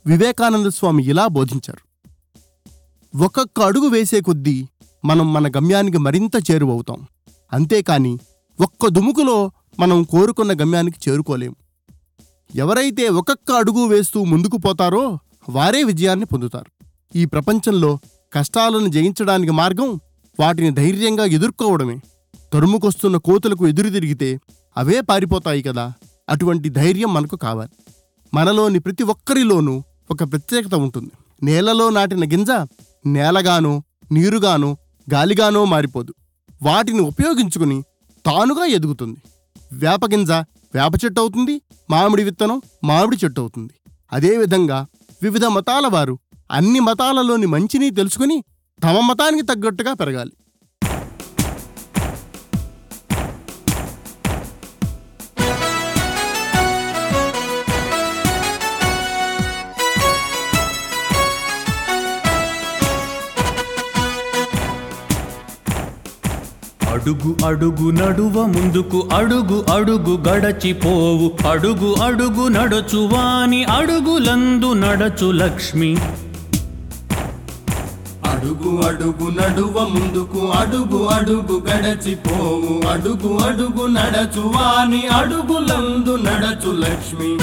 వివేకానంద స్వామి ఇలా బోధించారు ఒక్కొక్క అడుగు వేసే కొద్దీ మనం మన గమ్యానికి మరింత చేరువవుతాం అంతేకాని ఒక్క దుముకులో మనం కోరుకున్న గమ్యానికి చేరుకోలేం ఎవరైతే ఒక్కొక్క అడుగు వేస్తూ ముందుకు పోతారో వారే విజయాన్ని పొందుతారు ఈ ప్రపంచంలో కష్టాలను జయించడానికి మార్గం వాటిని ధైర్యంగా ఎదుర్కోవడమే తరుముకొస్తున్న కోతులకు ఎదురు తిరిగితే అవే పారిపోతాయి కదా అటువంటి ధైర్యం మనకు కావాలి మనలోని ప్రతి ఒక్కరిలోనూ ఒక ప్రత్యేకత ఉంటుంది నేలలో నాటిన గింజ నేలగానో నీరుగానో గాలిగానో మారిపోదు వాటిని ఉపయోగించుకుని తానుగా ఎదుగుతుంది వేప గింజ వేప చెట్టు అవుతుంది మామిడి విత్తనం మామిడి చెట్టు అవుతుంది అదేవిధంగా వివిధ మతాల వారు అన్ని మతాలలోని మంచిని తెలుసుకుని తమ మతానికి తగ్గట్టుగా పెరగాలి అడుగు అడుగు నడువ ముందుకు అడుగు అడుగు గడచిపోవు అడుగు అడుగు నడచువాని అడుగులందు నడచు లక్ష్మి అడుగు అడుగు నడువ ముందుకు అడుగు అడుగు గడచిపోవు అడుగు అడుగు నడచు వాని అడుగులందు నడచు లక్ష్మి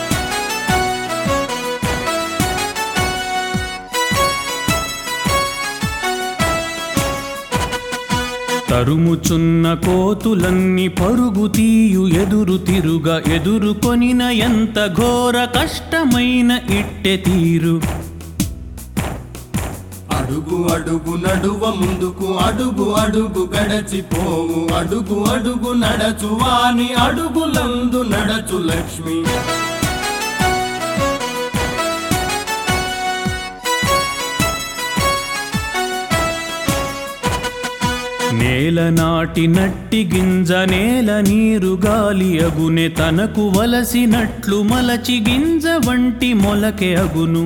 తరుముచున్న కోతులన్నీ పరుగు తీయు ఎదురు తిరుగా ఎదురుకొనిన ఎంత ఘోర కష్టమైన ఇట్టె తీరు అడుగు అడుగు నడువ ముందుకు అడుగు అడుగు గడచిపోవు అడుగు అడుగు నడచు వాని అడుగులందు నడచు లక్ష్మి నేల నాటి నట్టి గింజ నేల నీరు గాలి అగునే తనకు వలసినట్లు మలచి గింజ వంటి మొలకె అగును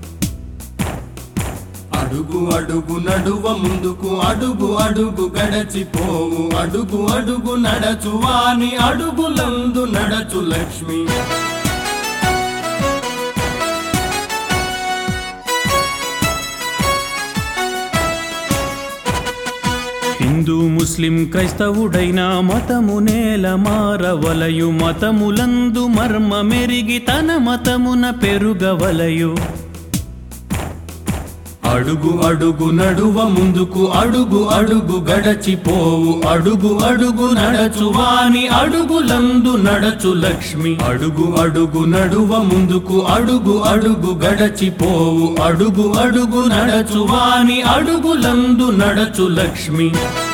అడుగు అడుగు నడువ ముందుకు అడుగు అడుగు గడచిపోవు అడుగు అడుగు నడచు వాని అడుగులందు నడచు లక్ష్మి హిందూ ముస్లిం క్రైస్తవుడైన మతము నేల మారవలయు మతములందు మర్మ మెరిగి తన మతమున పెరుగవలయు అడుగు అడుగు నడువ ముందుకు అడుగు అడుగు గడచిపోవు అడుగు అడుగు నడచు వాని అడుగులందు నడచు లక్ష్మి అడుగు అడుగు నడువ ముందుకు అడుగు అడుగు గడచిపోవు అడుగు అడుగు నడచు వాని అడుగులందు నడచు లక్ష్మి